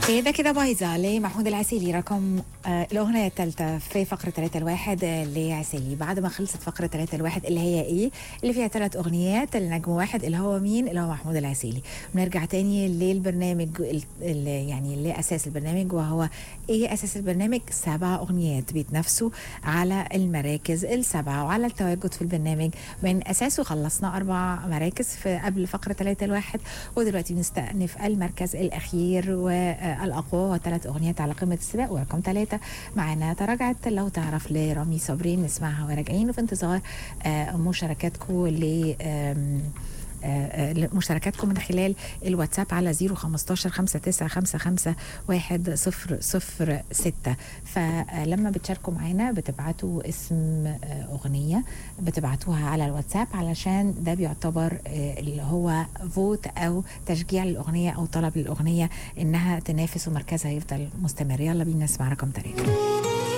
كده كده بايظة لمحمود العسيلي رقم آه الأغنية الثالثة في فقرة ثلاثة الواحد آه لعسيلي بعد ما خلصت فقرة ثلاثة الواحد اللي هي إيه اللي فيها ثلاث أغنيات النجم واحد اللي هو مين اللي هو محمود العسيلي بنرجع تاني للبرنامج ال- ال- يعني لأساس البرنامج وهو إيه أساس البرنامج سبع أغنيات بيتنافسوا على المراكز السبعة وعلى التواجد في البرنامج من أساسه خلصنا أربع مراكز في قبل فقرة ثلاثة الواحد ودلوقتي بنستأنف المركز الأخير والأقوى وثلاث أغنيات على قمة السباق ورقم ثلاثة معانا تراجعت لو تعرف لرامي صابري نسمعها وراجعين وفي انتظار آه، مشاركاتكم ل آم، آه، آه، مشاركاتكم من خلال الواتساب على 015 5955 1006 فلما بتشاركوا معانا بتبعتوا اسم آه، أغنية بتبعتوها على الواتساب علشان ده بيعتبر آه، اللي هو فوت أو تشجيع للأغنية أو طلب للأغنية إنها تنافس ومركزها يفضل مستمر يلا بينا نسمع رقم ثلاثة